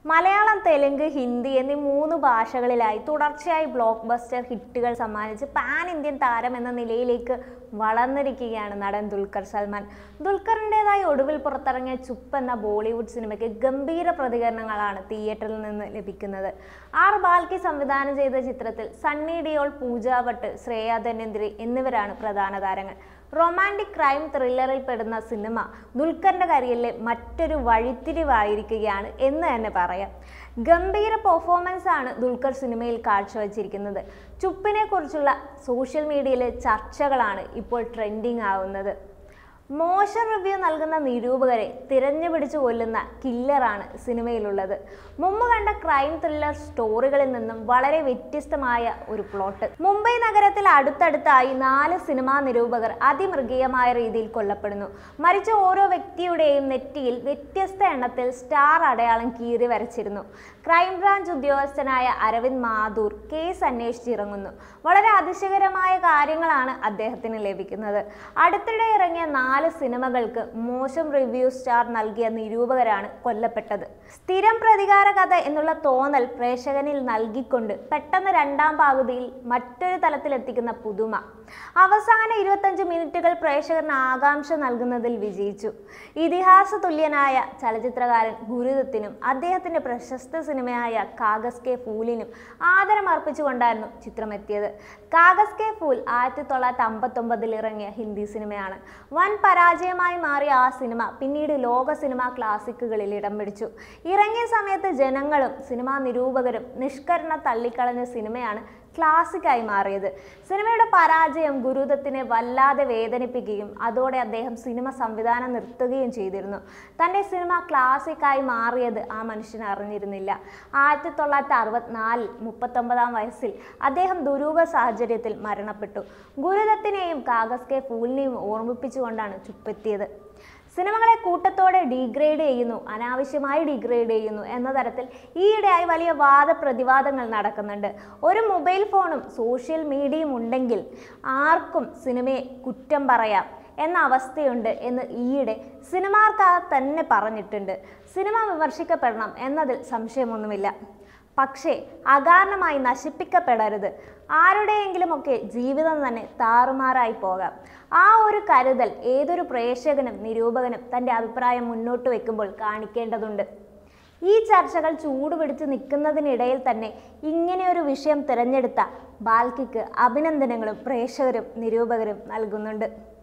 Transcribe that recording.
മലയാളം തെലുങ്ക് ഹിന്ദി എന്നീ മൂന്ന് ഭാഷകളിലായി തുടർച്ചയായി ബ്ലോക്ക് ബസ്റ്റർ ഹിറ്റുകൾ സമ്മാനിച്ച് പാൻ ഇന്ത്യൻ താരം എന്ന നിലയിലേക്ക് വളർന്നിരിക്കുകയാണ് നടൻ ദുൽഖർ സൽമാൻ ദുൽഖറിൻ്റെതായി ഒടുവിൽ പുറത്തിറങ്ങിയ ചുപ്പ് എന്ന ബോളിവുഡ് സിനിമയ്ക്ക് ഗംഭീര പ്രതികരണങ്ങളാണ് തിയേറ്ററിൽ നിന്ന് ലഭിക്കുന്നത് ആർ ബാൽക്കി സംവിധാനം ചെയ്ത ചിത്രത്തിൽ സണ്ണി ഡിയോൾ പൂജ ഭട്ട് ശ്രേയ ധന്വന്തിരി എന്നിവരാണ് പ്രധാന താരങ്ങൾ റൊമാൻറ്റിക് ക്രൈം ത്രില്ലറിൽ പെടുന്ന സിനിമ ദുൽഖറിന്റെ കരിയറിലെ മറ്റൊരു വഴിത്തിരിവായിരിക്കുകയാണ് എന്ന് തന്നെ പറയാം ഗംഭീര പെർഫോമൻസ് ആണ് ദുൽഖർ സിനിമയിൽ കാഴ്ചവെച്ചിരിക്കുന്നത് ചുപ്പിനെ കുറിച്ചുള്ള സോഷ്യൽ മീഡിയയിലെ ചർച്ചകളാണ് ഇപ്പോൾ ട്രെൻഡിങ് ആവുന്നത് മോശം റിവ്യൂ നൽകുന്ന നിരൂപകരെ തിരഞ്ഞു പിടിച്ചു കൊല്ലുന്ന കില്ലറാണ് സിനിമയിലുള്ളത് മുമ്പ് കണ്ട ക്രൈം ത്രില്ലർ സ്റ്റോറികളിൽ നിന്നും വളരെ വ്യത്യസ്തമായ ഒരു പ്ലോട്ട് മുംബൈ നഗരത്തിൽ അടുത്തടുത്തായി നാല് സിനിമാ നിരൂപകർ അതിമൃഗീയമായ രീതിയിൽ കൊല്ലപ്പെടുന്നു മരിച്ച ഓരോ വ്യക്തിയുടെയും നെറ്റിയിൽ വ്യത്യസ്ത എണ്ണത്തിൽ സ്റ്റാർ അടയാളം കീറി വരച്ചിരുന്നു ക്രൈംബ്രാഞ്ച് ഉദ്യോഗസ്ഥനായ അരവിന്ദ് മാഥൂർ കേസ് അന്വേഷിച്ചിറങ്ങുന്നു വളരെ അതിശയകരമായ കാര്യങ്ങളാണ് അദ്ദേഹത്തിന് ലഭിക്കുന്നത് അടുത്തിടെ ഇറങ്ങിയ നാല് സിനിമകൾക്ക് മോശം റിവ്യൂ സ്റ്റാർ നൽകിയ നിരൂപകരാണ് കൊല്ലപ്പെട്ടത് സ്ഥിരം പ്രതികാര കഥ എന്നുള്ള തോന്നൽ പ്രേക്ഷകനിൽ നൽകിക്കൊണ്ട് പെട്ടെന്ന് രണ്ടാം പകുതിയിൽ മറ്റൊരു തലത്തിലെത്തിക്കുന്ന പുതുമ അവസാന ഇരുപത്തഞ്ച് മിനിറ്റുകൾ പ്രേക്ഷകന് ആകാംക്ഷ നൽകുന്നതിൽ വിജയിച്ചു ഇതിഹാസ തുല്യനായ ചലച്ചിത്രകാരൻ ഗുരുദത്തിനും അദ്ദേഹത്തിന്റെ പ്രശസ്ത സിനിമയായ കാഗസ് കെ ഫൂലിനും ആദരം അർപ്പിച്ചുകൊണ്ടായിരുന്നു ചിത്രം എത്തിയത് കാഗസ് കെ ഫൂൽ ആയിരത്തി തൊള്ളായിരത്തി അമ്പത്തൊമ്പതിൽ ഇറങ്ങിയ ഹിന്ദി സിനിമയാണ് വൻ പരാജയമായി മാറിയ ആ സിനിമ പിന്നീട് ലോക സിനിമാ ക്ലാസിക്കുകളിൽ ഇടം പിടിച്ചു ഇറങ്ങിയ സമയത്ത് ജനങ്ങളും സിനിമാ നിരൂപകരും നിഷ്കരണ തള്ളിക്കളഞ്ഞ സിനിമയാണ് ക്ലാസിക്കായി മാറിയത് സിനിമയുടെ പരാജയം ഗുരുദത്തിനെ വല്ലാതെ വേദനിപ്പിക്കുകയും അതോടെ അദ്ദേഹം സിനിമ സംവിധാനം നിർത്തുകയും ചെയ്തിരുന്നു തൻ്റെ സിനിമ ക്ലാസിക്കായി മാറിയത് ആ മനുഷ്യൻ അറിഞ്ഞിരുന്നില്ല ആയിരത്തി തൊള്ളായിരത്തി അറുപത്തിനാലിൽ മുപ്പത്തൊമ്പതാം വയസ്സിൽ അദ്ദേഹം ദുരൂഹ സാഹചര്യത്തിൽ മരണപ്പെട്ടു ഗുരുദത്തിനെയും കാഗസ് കെ ഫൂലിനെയും ഓർമ്മിപ്പിച്ചുകൊണ്ടാണ് ചുപ്പെത്തിയത് സിനിമകളെ കൂട്ടത്തോടെ ഡീഗ്രേഡ് ചെയ്യുന്നു അനാവശ്യമായി ഡീഗ്രേഡ് ചെയ്യുന്നു എന്ന തരത്തിൽ ഈയിടെയായി വലിയ വാദപ്രതിവാദങ്ങൾ നടക്കുന്നുണ്ട് ഒരു മൊബൈൽ ഫോണും സോഷ്യൽ മീഡിയയും ഉണ്ടെങ്കിൽ ആർക്കും സിനിമയെ കുറ്റം പറയാം എന്ന അവസ്ഥയുണ്ട് എന്ന് ഈയിടെ സിനിമാർക്കാർ തന്നെ പറഞ്ഞിട്ടുണ്ട് സിനിമ വിമർശിക്കപ്പെടണം എന്നതിൽ സംശയമൊന്നുമില്ല പക്ഷേ അകാരണമായി നശിപ്പിക്കപ്പെടരുത് ആരുടെയെങ്കിലുമൊക്കെ ജീവിതം തന്നെ താറുമാറായി പോകാം ആ ഒരു കരുതൽ ഏതൊരു പ്രേക്ഷകനും നിരൂപകനും തൻ്റെ അഭിപ്രായം മുന്നോട്ട് വെക്കുമ്പോൾ കാണിക്കേണ്ടതുണ്ട് ഈ ചർച്ചകൾ ചൂടുപിടിച്ച് നിൽക്കുന്നതിനിടയിൽ തന്നെ ഇങ്ങനെയൊരു വിഷയം തിരഞ്ഞെടുത്ത ബാൽക്കിക്ക് അഭിനന്ദനങ്ങളും പ്രേക്ഷകരും നിരൂപകരും നൽകുന്നുണ്ട്